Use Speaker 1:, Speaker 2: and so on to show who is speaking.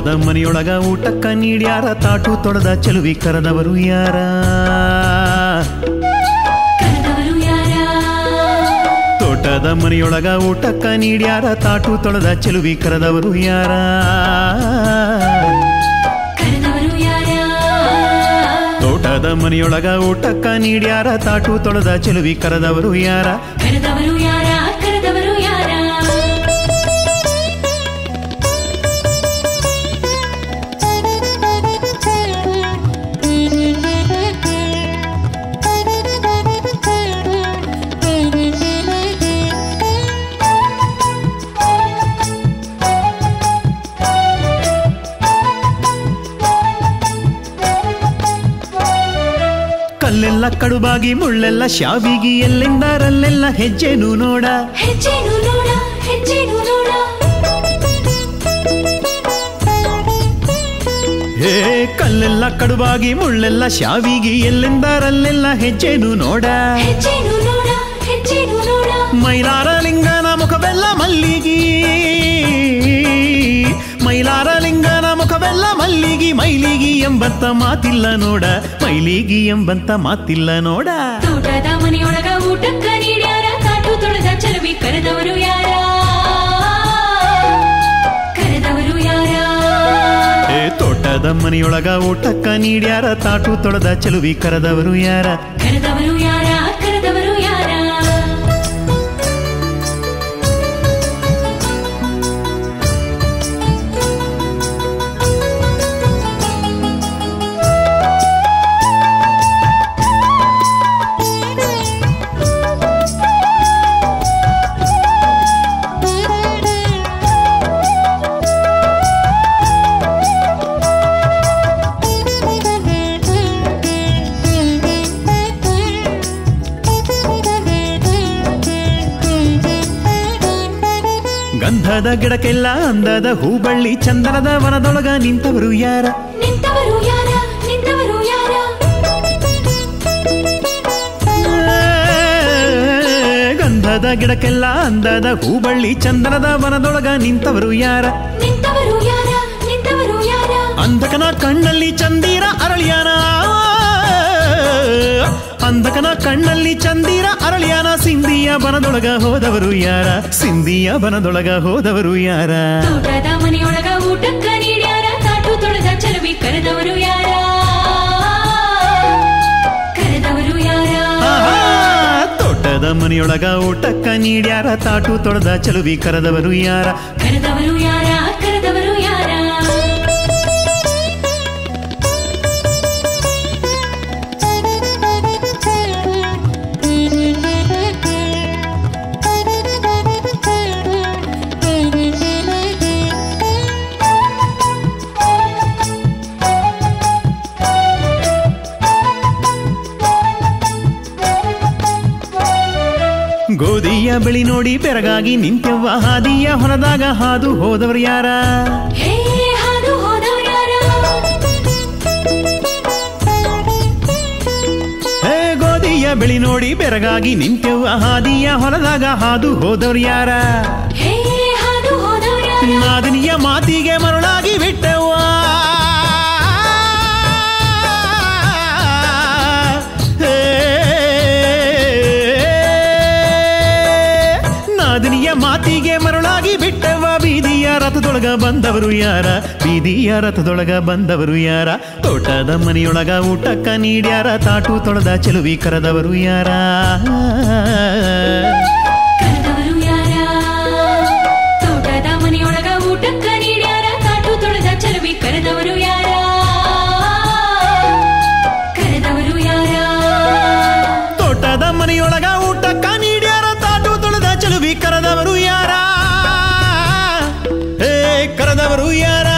Speaker 1: ತೋಟದ ಮನೆಯೊಳಗ ಊಟಕ್ಕ ನೀಡ್ಯಾರ ತಾಟು ತೊಳೆದ ಚೆಲುವಿ ಕರೆದವರು ಯಾರ
Speaker 2: ಕರೆದವರು ಯಾರ
Speaker 1: ತೋಟದ ಮನೆಯೊಳಗ ಊಟಕ್ಕ ನೀಡ್ಯಾರ ತಾಟು ತೊಳೆದ ಚೆಲುವಿ ಕರೆದವರು ಯಾರ
Speaker 2: ಕರೆದವರು ಯಾರ
Speaker 1: ತೋಟದ ಮನೆಯೊಳಗ ಊಟಕ್ಕ ನೀಡ್ಯಾರ ತಾಟು ತೊಳೆದ ಚೆಲುವಿ ಕರೆದವರು ಯಾರ
Speaker 2: ಕರೆದವರು ಯಾರ ಕರೆದವರು ಯಾರ
Speaker 1: ಕಲ್ಲೆಲ್ಲ ಕಡುಬಾಗಿ ಮುಳ್ಳೆಲ್ಲ ಶಾವಿಗಿ ಎಲ್ಲೆಂದರಲ್ಲೆಲ್ಲ ಹೆಜ್ಜೆನು ನೋಡ
Speaker 2: ಹೆಜ್ಜೆನು ನೋಡ ಹೆಜ್ಜೆನು ನೋಡ
Speaker 1: ಹೇ ಕಲ್ಲೆಲ್ಲ ಕಡುಬಾಗಿ ಮುಳ್ಳೆಲ್ಲ ಶಾವಿಗಿ ಎಲ್ಲೆಂದರಲ್ಲೆಲ್ಲ ಹೆಜ್ಜೆನು ನೋಡ
Speaker 2: ಹೆಜ್ಜೆನು ನೋಡ ಹೆಜ್ಜೆನು ನೋಡ
Speaker 1: ಮೈಲಾರ ಲಿಂಗನ ಮುಖವೆಲ್ಲ ಮಲ್ಲಿಗಿ ಮೈಲಾರ ಲಿಂಗನ ಮುಖವೆಲ್ಲ ಮಲ್ಲಿಗಿ ಮೈಲಿಗಿ ಎಂಬಂತ ಮಾತಿಲ್ಲ ನೋಡ ಮೈಲಿಗಿ ಎಂಬಂತ ಮಾತಿಲ್ಲ ನೋಡ
Speaker 2: ತೋಟದ ಮನೆಯೊಳಗ ಊಟಕ್ಕ ನೀಡ್ಯಾರ ತಾಟು ತೊಳೆದ ಚಲವಿ ಕರೆದವರು ಯಾರ ಕರೆದವರು ಯಾರ
Speaker 1: ಏ ತೋಟದ ಮನೆಯೊಳಗ ಊಟಕ್ಕ ನೀಡ್ಯಾರ ತಾಟು ತೊಳೆದ ಚೆಲುವಿ ಕರೆದವರು ಯಾರ
Speaker 2: ಕರೆದವರು ಯಾರ ಕರೆದವರು ಯಾರ
Speaker 1: ಗಂಧದ ಗಿಡಕ್ಕೆಲ್ಲ ಅಂದದ ಹೂಬಳ್ಳಿ ಚಂದನದ ವನದೊಳಗ ನಿಂತವರು ಯಾರ
Speaker 2: ನಿಂತವರು ಯಾರ ನಿಂತವರು ಯಾರ
Speaker 1: ಗಂಧದ ಗಿಡಕ್ಕೆಲ್ಲ ಅಂದದ ಹೂಬಳ್ಳಿ ಚಂದನದ ವನದೊಳಗ ನಿಂತವರು ಯಾರ
Speaker 2: ನಿಂತವರು ಯಾರ ನಿಂತವರು ಯಾರ
Speaker 1: ಅಂಧಕನ ಕಣ್ಣಲ್ಲಿ ಚಂದೀರ ಅರಳಿಯಾನ ಅಂಧಕನ ಕಣ್ಣಲ್ಲಿ ಚಂದೀರ ಅರಳಿಯಾನ ಸಿಂಧಿಯ ಬನದೊಳಗ ಹೋದವರು ಯಾರ ಸಿಂಧಿಯ ಬನದೊಳಗ ಹೋದವರು ಯಾರ
Speaker 2: ತೋಟದ ಮನೆಯೊಳಗ ಊಟಕ್ಕ ನೀಡ್ಯಾರ ತಾಟು ತೊಳೆದ ಚಲವಿ ಕರೆದವರು ಯಾರ ಕರೆದವರು ಯಾರ
Speaker 1: ಆಹಾ, ತೋಟದ ಮನೆಯೊಳಗ ಊಟಕ್ಕ ನೀಡ್ಯಾರ ತಾಟು ತೊಳೆದ ಚಲುವಿ ಕರೆದವರು ಯಾರ
Speaker 2: ಕರೆದವರು ಯಾರ ಕರೆದವರು ಯಾರ
Speaker 1: ಗೋಧಿಯ ಬೆಳಿ ನೋಡಿ ಬೆರಗಾಗಿ ನಿಂತೆವ್ವ ಹಾದಿಯ ಹೊಲದಾಗ ಹಾದು ಹೋದವರು ಯಾರ
Speaker 2: ಹೇ ಹಾದು ಹೋದವರು ಯಾರ
Speaker 1: ಹೇ ಗೋಧಿಯ ಬೆಳಿ ನೋಡಿ ಬೆರಗಾಗಿ ನಿಂತೆವ್ವ ಹಾದಿಯ ಹೊಲದಾಗ ಹಾದು ಹೋದವರು ಯಾರ
Speaker 2: ಹೇ ಹಾದು ಹೋದವರು ಯಾರ
Speaker 1: ನಾದಿನಿಯ ಮಾತಿಗೆ ಮರುಳಾಗಿ ಬಿಟ್ಟವ್ವ ಹೇ, ನಾದಿನಿಯ ಮಾತಿಗೆ ಮರುಳಾಗಿ ಬಿಟ್ಟವ್ವ ಬೀದಿಯ ರಥದೊಳಗ ಬಂದವರು ಯಾರ ಬೀದಿಯ ರಥದೊಳಗ ಬಂದವರು ಯಾರ ತೋಟದ ಮನೆಯೊಳಗ ಊಟಕ್ಕ ನೀಡ್ಯಾರ ತಾಟು ತೊಳೆದ ಚೆಲುವಿ ಕರೆದವರು ಯಾರ
Speaker 2: ಕರೆದವರು ಯಾರ ತೋಟದ ಮನೆಯೊಳಗ ಊಟಕ್ಕ ನೀಡ್ಯಾರ ತಾಟು ತೊಳೆದ ಚಲವಿ ಕರೆದವರು ಯಾರ ಕರೆದವರು ಯಾರ
Speaker 1: ತೋಟದ ಮನೆಯೊಳಗ ಊಟಕ್ಕ ನೀಡ್ಯಾರ ತಾಟು ತೊಳೆದ ಚೆಲುವಿ ಕರೆದವರು ಯಾರ ಏ ಕರೆದವರು ಯಾರ